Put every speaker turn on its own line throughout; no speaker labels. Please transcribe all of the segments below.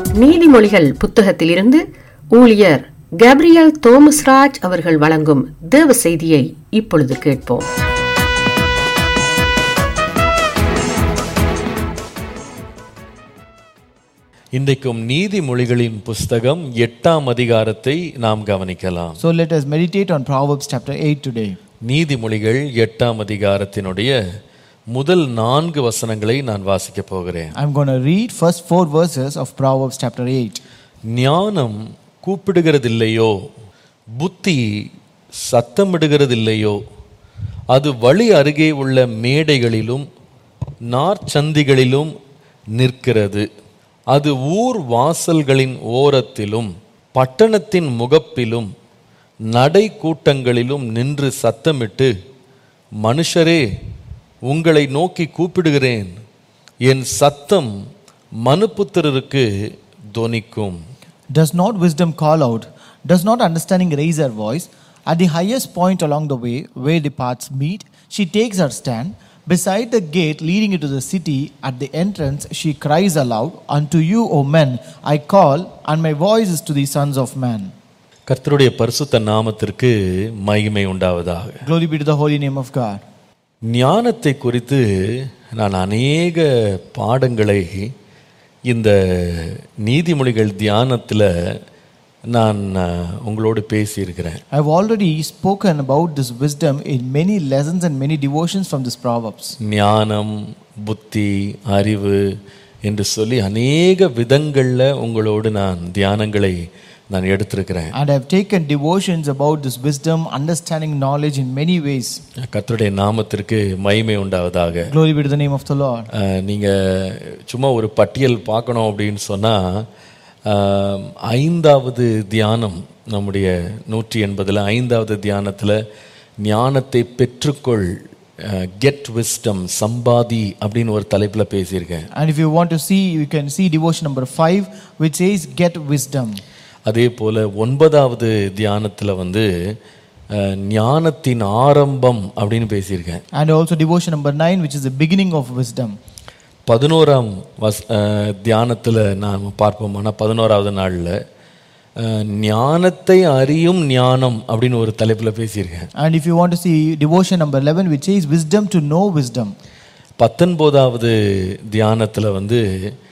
நீதிமொழிகள் புத்தகத்திலிருந்து ஊழியர் கேப்ரியல் தோமஸ்ராஜ் அவர்கள் வழங்கும் தேவ செய்தியை இப்பொழுது கேட்போம்
இன்றைக்கும் நீதிமொழிகளின் புஸ்தகம் எட்டாம் அதிகாரத்தை நாம் கவனிக்கலாம்
So let us meditate on Proverbs chapter 8 today.
நீதிமொழிகள் எட்டாம் அதிகாரத்தினுடைய முதல் நான்கு வசனங்களை நான் வாசிக்க போகிறேன்
I'm going to read first four verses of Proverbs chapter 8.
ஞானம் கூப்பிடுகிறதில்லையோ புத்தி சத்தமிடுகிறதில்லையோ அது வழி அருகே உள்ள மேடைகளிலும் நார்ச்சந்திகளிலும் நிற்கிறது அது ஊர் வாசல்களின் ஓரத்திலும் பட்டணத்தின் முகப்பிலும் நடை கூட்டங்களிலும் நின்று சத்தமிட்டு மனுஷரே உங்களை நோக்கி கூப்பிடுகிறேன் என் சத்தம் மனுபுத்திரருக்கு தொனிக்கும்
Does not wisdom call out? Does not understanding raise her voice? At the highest point along the way where the paths meet, she takes her stand. Beside the gate leading into the city, at the entrance, she cries aloud, Unto you, O men, I call, and my voice is to the sons of man.
கர்த்தருடைய பரிசுத்த நாமத்திற்கு மகிமை உண்டாவதாக
Glory be to the holy name of God.
ஞானத்தை குறித்து நான் அநேக பாடங்களை இந்த நீதிமொழிகள் தியானத்தில் நான் அஹ், உங்களோடு பேசியிருக்கிறேன்
I've already spoken about this wisdom in many lessons and many devotions from this Proverbs.
ஞானம் புத்தி அறிவு என்று சொல்லி அநேக விதங்களில் உங்களோடு நான் தியானங்களை நான் எடுத்திருக்கிறேன்
And I've taken devotions about this wisdom, understanding knowledge in many ways.
கர்த்தருடைய நாமத்திற்கு மகிமை உண்டாவதாக
Glory be to the name of the Lord.
அஹ், நீங்க சும்மா ஒரு பட்டியல் பார்க்கணும் அப்படின்னு சொன்னா அஹ், ஐந்தாவது தியானம் நம்முடைய நூற்றி எண்பதில் ஐந்தாவது தியானத்தில் ஞானத்தை பெற்றுக்கொள் கெட் விஸ்டம் சம்பாதி அப்படின்னு ஒரு தலைப்பில் பேசியிருக்கேன்
And if you want to see, you can see devotion number five, which says, Get wisdom.
அதே போல் ஒன்பதாவது தியானத்தில் வந்து அஹ், ஞானத்தின் ஆரம்பம் அப்படின்னு பேசியிருக்கேன்
And also devotion number nine, which is the beginning of wisdom.
பதினோராம் வஸ் தியானத்தில் நாம் பார்ப்போம் ஆனால் பதினோராவது நாளில் ஞானத்தை அறியும் ஞானம் அப்படின்னு ஒரு தலைப்பில் பேசியிருக்கேன்
And if you want to see devotion number 11, which says, Wisdom to know wisdom.
பத்தொன்பதாவது தியானத்தில் வந்து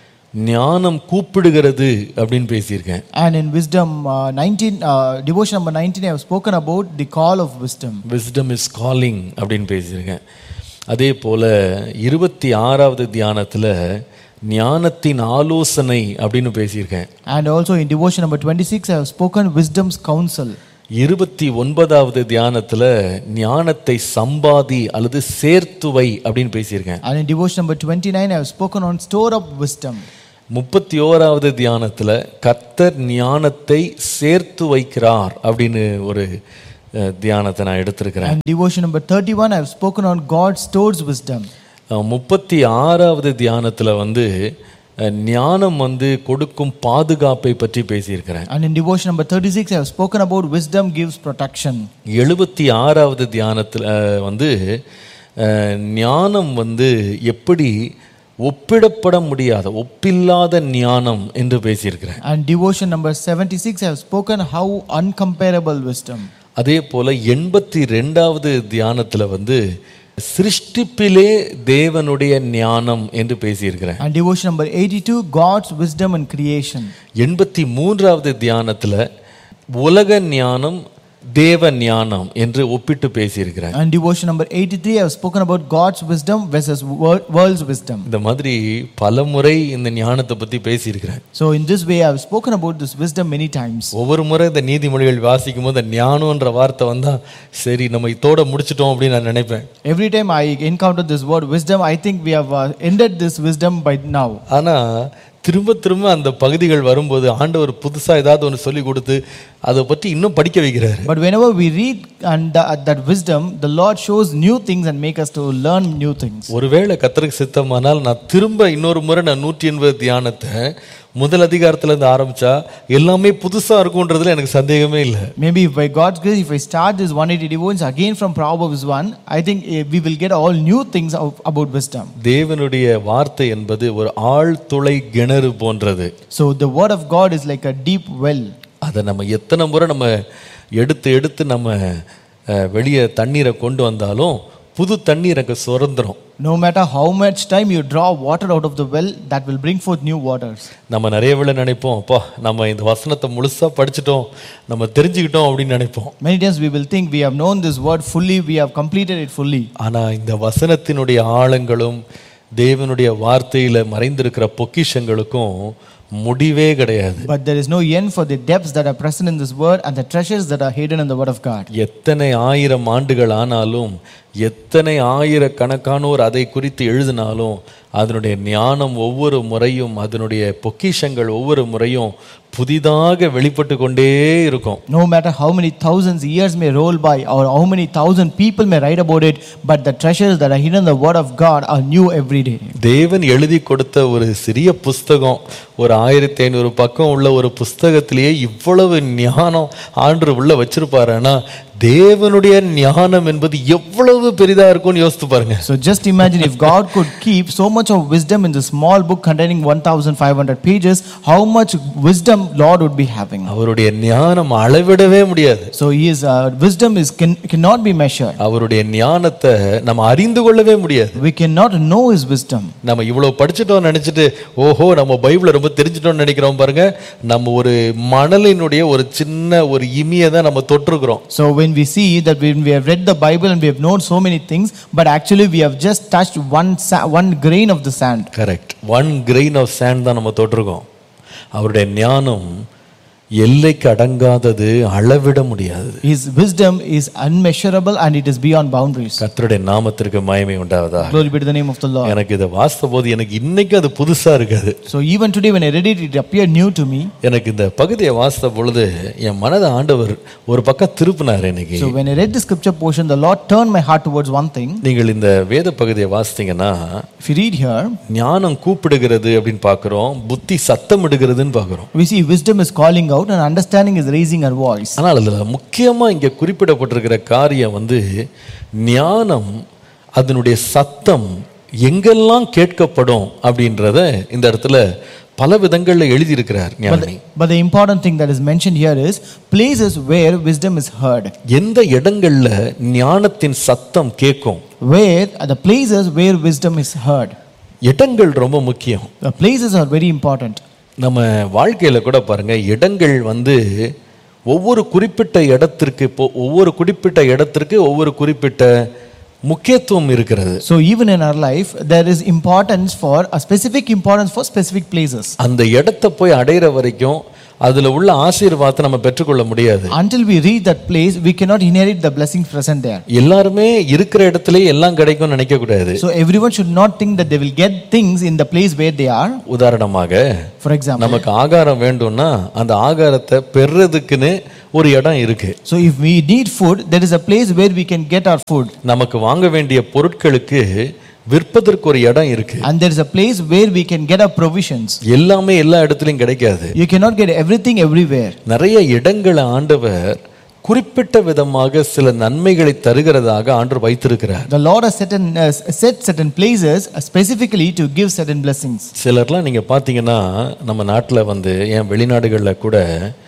ஞானம் கூப்பிடுகிறது அப்படின்னு பேசியிருக்கேன்
And in wisdom uh, 19, uh, devotion number 19, I have spoken about the call of wisdom.
Wisdom is calling அப்படின்னு பேசியிருக்கேன் அதே போல் இருபத்தி ஆறாவது தியானத்தில் ஞானத்தின் ஆலோசனை அப்படின்னு பேசியிருக்கேன்
And also in devotion number 26, I have spoken wisdom's counsel.
இருபத்தி ஒன்பதாவது தியானத்துல ஞானத்தை சம்பாதி அல்லது சேர்த்துவை அப்படின்னு பேசியிருக்கேன்
And in devotion number 29, I have spoken on store up wisdom.
முப்பத்தி ஓராவது தியானத்துல கர்த்தர் ஞானத்தை சேர்த்து வைக்கிறார் அப்படின்னு ஒரு அஹ், தியானத்தை நான் எடுத்திருக்கிறேன்
And devotion number 31, I have spoken on God stores wisdom.
அஹ், முப்பத்தி ஆறாவது தியானத்துல வந்து அஹ், ஞானம் வந்து கொடுக்கும் பாதுகாப்பை பற்றி பேசியிருக்கிறேன்
And in devotion number 36, I have spoken about wisdom gives protection.
எழுபத்தி ஆறாவது தியானத்தில் வந்து அஹ், ஞானம் வந்து எப்படி ஒப்பிடப்பட முடியாத ஒப்பில்லாத ஞானம் என்று பேசியிருக்கிறேன்
And devotion number 76, I have spoken how uncomparable wisdom.
அதே போல எண்பத்தி ரெண்டாவது தியானத்தில் வந்து சிருஷ்டிப்பிலே தேவனுடைய ஞானம் என்று பேசியிருக்கிறேன்
And devotion number 82, God's wisdom in creation.
எண்பத்தி மூன்றாவது தியானத்தில் உலக ஞானம் தேவ ஞானம் என்று ஒப்பிட்டு பேசியிருக்கிறேன்
And devotion number 83, I have spoken about God's wisdom versus wor- world's wisdom.
இந்த மாதிரி பல முறை இந்த ஞானத்தை பற்றி பேசியிருக்கிறேன்
So in this way, I have spoken about this wisdom many times.
ஒவ்வொரு முறை இந்த நீதிமொழிகள் வாசிக்கும் போது இந்த ஞானம்ன்ற வார்த்தை வந்தா சரி நம்ம இதோட முடிச்சிட்டோம் அப்படின்னு நான் நினைப்பேன்
Every time I encounter this word wisdom, I think we have uh, ended this wisdom by now.
ஆனா திரும்ப திரும்ப அந்த பகுதிகள் வரும்போது ஆண்டவர் புதுசா ஏதாவது ஒன்று சொல்லி கொடுத்து அதை பற்றி இன்னும் படிக்க வைக்கிறாரு
But whenever we read and that, that wisdom, the Lord shows new things and make us to learn new things.
ஒருவேளை கத்தருக்கு சித்தமானால் நான் திரும்ப இன்னொரு முறை நான் நூற்றி எண்பது தியானத்தை முதல் அதிகாரத்துல இருந்து ஆரம்பிச்சா எல்லாமே புதுசா இருக்கும்ன்றதுல எனக்கு சந்தேகமே இல்லை
Maybe if by God's grace, if I start this 180 devotions again from Proverbs 1, I think eh, we will get all new things of- about wisdom.
தேவனுடைய வார்த்தை என்பது ஒரு ஆழ்துளை கிணறு போன்றது
So the word of God is like a deep well.
அதை நம்ம எத்தனை முறை நம்ம எடுத்து எடுத்து நம்ம அஹ், வெளியே தண்ணீரை கொண்டு வந்தாலும் புது தண்ணீர் அங்கே சுரந்துரும்
No matter how much time you draw water out of the well, that will bring forth new waters.
நம்ம நிறைய வேளை நினைப்போம் அப்பா நம்ம இந்த வசனத்தை முழுசா படிச்சிட்டோம் நம்ம தெரிஞ்சுக்கிட்டோம் அப்படின்னு நினைப்போம்
Many times we will think we have known this word fully, we have completed it fully.
ஆனா இந்த வசனத்தினுடைய ஆழங்களும் தேவனுடைய வார்த்தையில மறைந்திருக்கிற பொக்கிஷங்களுக்கும் முடிவே கிடையாது
But there is no end for the depths that are present in this word and the treasures that are hidden in the word of God.
எத்தனை ஆயிரம் ஆண்டுகள் ஆனாலும் எத்தனை ஆயிரக்கணக்கானோர் அதை குறித்து எழுதினாலும் அதனுடைய ஞானம் ஒவ்வொரு முறையும் அதனுடைய பொக்கிஷங்கள் ஒவ்வொரு முறையும் புதிதாக வெளிப்பட்டு கொண்டே இருக்கும்
No matter how many thousands years may roll by or how many thousand people may write about it, but the treasures that are hidden in the word of God are new every day.
தேவன் எழுதி கொடுத்த ஒரு சிறிய புஸ்தகம் ஒரு ஆயிரத்தி ஐநூறு பக்கம் உள்ள ஒரு புஸ்தகத்திலேயே இவ்வளவு ஞானம் ஆண்டு உள்ள வச்சிருப்பாருன்னா தேவனுடைய ஞானம் என்பது எவ்வளவு பெரிதா இருக்கும்னு யோசித்து பாருங்க
So just imagine if God could keep so much of wisdom in the small book containing 1500 pages, how much wisdom Lord would be having.
அவருடைய ஞானம் அளவிடவே முடியாது
So his uh, wisdom is can, cannot be measured.
அவருடைய ஞானத்தை நம்ம அறிந்து கொள்ளவே முடியாது
We cannot know his wisdom.
நம்ம இவ்வளவு படிச்சிட்டோம் நினைச்சிட்டு ஓஹோ நம்ம பைபிளை ரொம்ப தெரிஞ்சிட்டோம்னு நினைக்கிறோம் பாருங்க நம்ம ஒரு மணலினுடைய ஒரு சின்ன ஒரு இமியை தான் நம்ம தொட்டிருக்கிறோம்
So when we see that when we have read the Bible and we have known so many things, but actually we have just touched one sa- one grain of the sand.
Correct one grain of sand தான் நம்ம தொட்டிருக்கோம் அவருடைய ஞானம் எல்லைக்கு அடங்காதது அளவிட முடியாது
His wisdom is unmeasurable and it is beyond boundaries.
கர்த்தருடைய நாமத்திற்கு மயமை உண்டாவதா
Glory be to the name of the Lord.
எனக்கு இதை வாசித்த போது எனக்கு இன்னைக்கு அது புதுசா இருக்காது
So even today when I read it, it appeared new to me.
எனக்கு இந்த பகுதியை வாசித்த பொழுது என் மனதை ஆண்டவர் ஒரு பக்கம் திருப்பினார் இன்னைக்கு
So when I read the scripture portion, the Lord turned my heart towards one thing.
நீங்கள் இந்த வேத பகுதியை வாசித்தீங்கன்னா
If you read here,
ஞானம் கூப்பிடுகிறது அப்படின்னு பார்க்குறோம் புத்தி சத்தமிடுகிறதுன்னு பார்க்குறோம்
we see wisdom is calling out and understanding is raising her voice.
ஆனால் அதில் முக்கியமாக இங்கே குறிப்பிடப்பட்டிருக்கிற காரியம் வந்து ஞானம் அதனுடைய சத்தம் எங்கெல்லாம் கேட்கப்படும் அப்படின்றத இந்த இடத்துல பல விதங்களில் எழுதியிருக்கிறார்
But
ஞானி
the, but the important thing that is mentioned here is places where wisdom is heard.
எந்த இடங்கள்ல ஞானத்தின் சத்தம் கேட்கும்
Where are the places where wisdom is heard?
இடங்கள் ரொம்ப முக்கியம்
The places are very important.
நம்ம வாழ்க்கையில் கூட பாருங்க இடங்கள் வந்து ஒவ்வொரு குறிப்பிட்ட இடத்திற்கு இப்போ ஒவ்வொரு குறிப்பிட்ட இடத்திற்கு ஒவ்வொரு குறிப்பிட்ட முக்கியத்துவம் இருக்கிறது
So even in our life, there is importance for a specific importance for specific places.
அந்த இடத்தை போய் அடையிற வரைக்கும் அதுல உள்ள ஆசீர்வாதத்தை நம்ம பெற்றுக்கொள்ள முடியாது
Until we reach that place, we cannot inherit the blessings present there.
எல்லாருமே இருக்கிற இடத்துலயே எல்லாம் கிடைக்கும்னு நினைக்க கூடாது
So everyone should not think that they will get things in the place where they are.
உதாரணமாக
For example,
நமக்கு ஆகாரம் வேண்டும்னா அந்த ஆகாரத்தை பெறுறதுக்குன்னு ஒரு இடம் இருக்கு
so if we need food, there is a place where we can get our food.
நமக்கு வாங்க வேண்டிய பொருட்களுக்கு விற்பதற்கு ஒரு இடம் இருக்கு
And there is a place where we can get our provisions.
எல்லாமே எல்லா இடத்துலயும் கிடைக்காது
You cannot get everything everywhere.
நிறைய இடங்களை ஆண்டவர் குறிப்பிட்ட விதமாக சில நன்மைகளை தருகிறதாக ஆண்டவர் வைத்திருக்கிறார்
The Lord has set, in, uh, set certain places uh, specifically to give certain blessings.
சிலர்லாம் நீங்க பார்த்தீங்கன்னா நம்ம நாட்டில் வந்து ஏன் வெளிநாடுகளில் கூட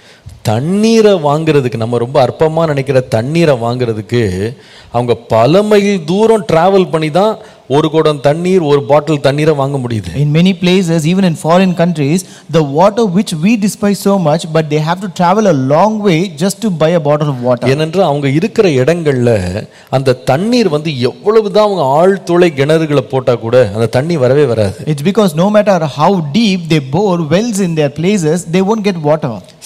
தண்ணீரை வாங்குறதுக்கு நம்ம ரொம்ப அற்பமா நினைக்கிற தண்ணீரை வாங்குறதுக்கு அவங்க பல மைல் தூரம் டிராவல் பண்ணி தான் ஒரு குடம் தண்ணீர் ஒரு பாட்டில் தண்ணீரை வாங்க முடியுது
In many places, even in foreign countries, the water which we despise so much, but they have to travel a long way just to buy a bottle of water.
ஏனென்றால் அவங்க இருக்கிற இடங்கள்ல அந்த தண்ணீர் வந்து எவ்வளவுதான் அவங்க ஆழ்துளை கிணறுகளை போட்டா கூட அந்த தண்ணி வரவே வராது
It's because no matter how deep they bore wells in their places, they won't get water.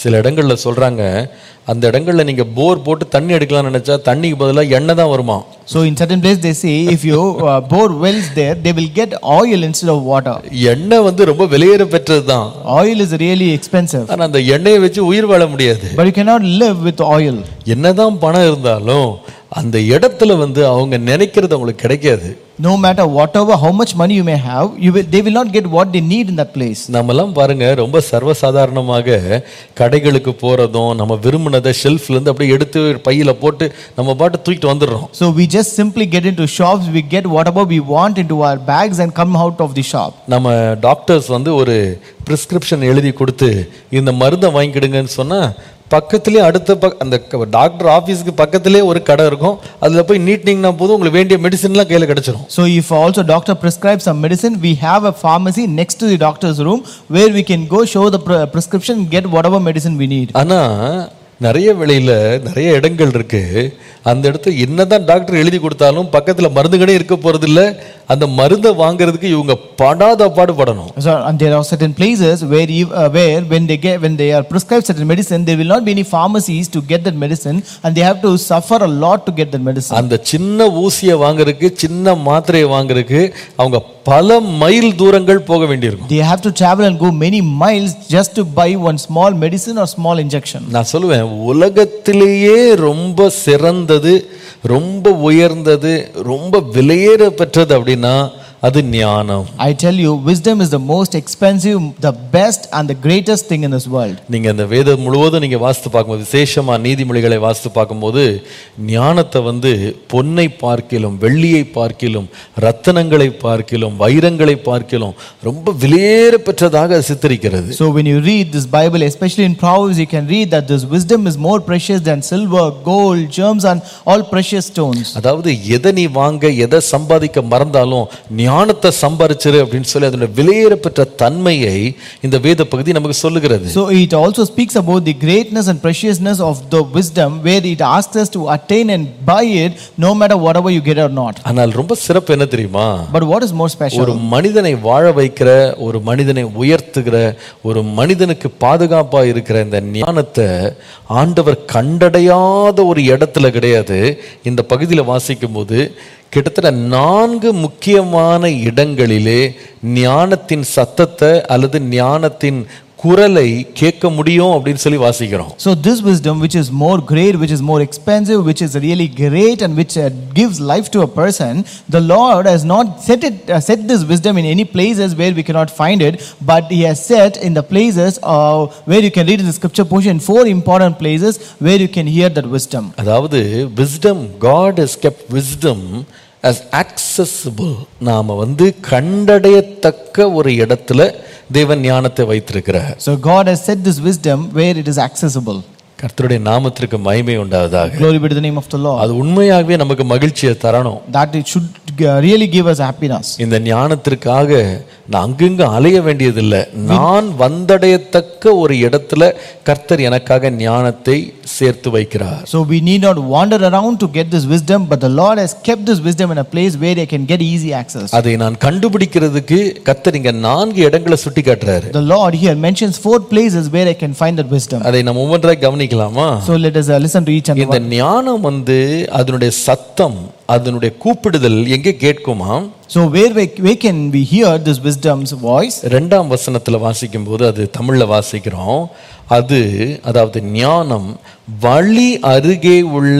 சில இடங்கள்ல சொல்றாங்க அந்த இடங்கள்ல நீங்க போர் போட்டு தண்ணி எடுக்கலாம்னு நினைச்சா தண்ணிக்கு பதிலா எண்ணெய் தான் வருமா
So in certain places they say if you uh, bore wells there, they will get oil instead of water.
எண்ணெய் வந்து ரொம்ப விலையேற பெற்றது தான்
Oil is really expensive,
ஆனா அந்த எண்ணெயை வச்சு உயிர் வாழ முடியாது
but you cannot live with oil.
என்னதான் பணம் இருந்தாலும் அந்த இடத்துல வந்து அவங்க நினைக்கிறது அவங்களுக்கு கிடைக்காது
No matter whatever, how much money you may have, you will, they will not get what they need in that place.
நம்மலாம் பாருங்க ரொம்ப சர்வசாதாரணமாக கடைகளுக்கு போறதும் நம்ம விரும்பினதை ஷெல்ஃப்ல இருந்து அப்படியே எடுத்து பையில போட்டு நம்ம பாட்டு தூக்கிட்டு வந்துடுறோம்
So we just simply get into shops, we get whatever we want into our bags and come out of the shop.
நம்ம டாக்டர்ஸ் வந்து ஒரு பிரிஸ்கிரிப்ஷன் எழுதி கொடுத்து இந்த மருந்தை வாங்கிக்கிடுங்கன்னு சொன்னா பக்கத்திலே அடுத்த பக் அந்த டாக்டர் ஆஃபீஸ்க்கு பக்கத்திலே ஒரு கடை இருக்கும் அதில் போய் நீட்டினீங்கன்னா போதும் உங்களுக்கு வேண்டிய மெடிசன்லாம் கையில் கிடைச்சிரும்
So if also doctor prescribes some medicine, we have a pharmacy next to the doctor's room where we can go show the pre- prescription, get whatever medicine we need.
ஆனா நிறைய வெளியில நிறைய இடங்கள் இருக்கு அந்த இடத்துல என்னதான் டாக்டர் எழுதி கொடுத்தாலும் பக்கத்துல மருந்து கடை இருக்க போறது இல்ல அந்த மருந்தை வாங்குறதுக்கு இவங்க படாத பாடுபடணும்
So and there are certain places where you, uh, where when they get when they are prescribed certain medicine, there will not be any pharmacies to get that medicine, and they have to suffer a lot to get that medicine.
அந்த சின்ன ஊசியை வாங்குறதுக்கு சின்ன மாத்திரையை வாங்குறதுக்கு அவங்க பல mile தூரங்கள் போக வேண்டியிருக்கும்
They have to travel and go many miles just to buy one small medicine or small injection.
நான் சொல்லுவேன் உலகத்திலேயே ரொம்ப சிறந்தது ரொம்ப உயர்ந்தது ரொம்ப விலையேற பெற்றது அப்படின்னா அது ஞானம்
I tell you, wisdom is the most expensive, the best, and the greatest thing in this world.
நீங்க அந்த வேதம் முழுவதும் நீங்க வாசித்து பார்க்கும்போது விசேஷமா நீதிமொழிகளை வாசித்து பார்க்கும்போது ஞானத்தை வந்து பொன்னை பார்க்கிலும் வெள்ளியை பார்க்கிலும் ரத்தனங்களை பார்க்கிலும் வைரங்களை பார்க்கிலும் ரொம்ப விலையேற பெற்றதாக அது சித்தரிக்கிறது
So when you read this Bible, especially in Proverbs, you can read that this wisdom is more precious than silver, gold, germs, and all precious stones.
அதாவது எதை நீ வாங்க எதை சம்பாதிக்க மறந்தாலும் ஞானத்தை சம்பாதிச்சிரு அப்படின்னு சொல்லி அதனுடைய விலையேற பெற்ற தன்மையை இந்த வேத பகுதி நமக்கு சொல்லுகிறது
So it also speaks about the greatness and preciousness of the wisdom, where it asks us to attain and buy it, no matter whatever you get or not.
ஆனால் ரொம்ப சிறப்பு என்ன தெரியுமா
But what is more
ஒரு
special?
மனிதனை வாழ வைக்கிற ஒரு மனிதனை உயர்த்துகிற ஒரு மனிதனுக்கு பாதுகாப்பா இருக்கிற இந்த ஞானத்தை ஆண்டவர் கண்டடையாத ஒரு இடத்துல கிடையாது இந்த பகுதியில் வாசிக்கும் போது கிட்டத்தட்ட நான்கு முக்கியமான இடங்களிலே ஞானத்தின் சத்தத்தை அல்லது ஞானத்தின் குரலை கேட்க முடியும் அப்படின்னு சொல்லி வாசிக்கிறோம்
So this wisdom, which is more great, which is more expensive, which is really great, and which uh, gives life to a person, the Lord has not set it, uh, set this wisdom in any places where we cannot find it, but He has set in the places uh, where you can read in the scripture portion, four important places where you can hear that wisdom.
அதாவது wisdom God has kept wisdom as accessible நாம வந்து கண்டடையத்தக்க ஒரு இடத்துல தேவன் ஞானத்தை வைத்திருக்கிறார்
So God has set this wisdom where it is accessible.
கர்த்தருடைய நாமத்திற்கு மகிமை உண்டாவதாக
Glory be to the name of the Lord.
அது உண்மையாகவே நமக்கு மகிழ்ச்சியை தரணும்
That it should uh, really give us happiness.
இந்த ஞானத்திற்காக நான் அங்கங்க அலைய வேண்டியதில்லை நான் வந்தடையத்தக்க ஒரு இடத்துல கர்த்தர் எனக்காக ஞானத்தை சேர்த்து வைக்கிறார்
So we need not wander around to get this wisdom, but the Lord has kept this wisdom in a place where they can get easy access.
அதை நான் கண்டுபிடிக்கிறதுக்கு கர்த்தர் இங்க நான்கு இடங்களை சுட்டி காட்டுறாரு
The Lord here mentions four places where I can find that wisdom.
அதை நம்ம ஒவ்வொன்றாய் கவனிக்கலாமா
So let us uh, listen to each and
இந்த
one.
ஞானம் வந்து அதனுடைய சத்தம் அதனுடைய கூப்பிடுதல் எங்கே கேட்குமா
So where, we, where can we hear this wisdom's voice?
ரெண்டாம் வசனத்துல வாசிக்கும் போது அது தமிழ்ல வாசிக்கிறோம் அது அதாவது ஞானம் வழி அருகே உள்ள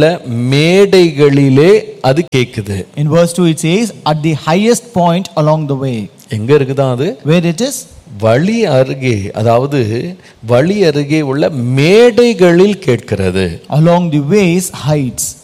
மேடைகளிலே அது கேக்குது
In verse 2 it says, at the highest point along the way.
எங்க இருக்குதான் அது
Where it is?
வழி அருகே அதாவது வழி அருகே உள்ள மேடைகளில் கேட்கிறது
Along the ways heights.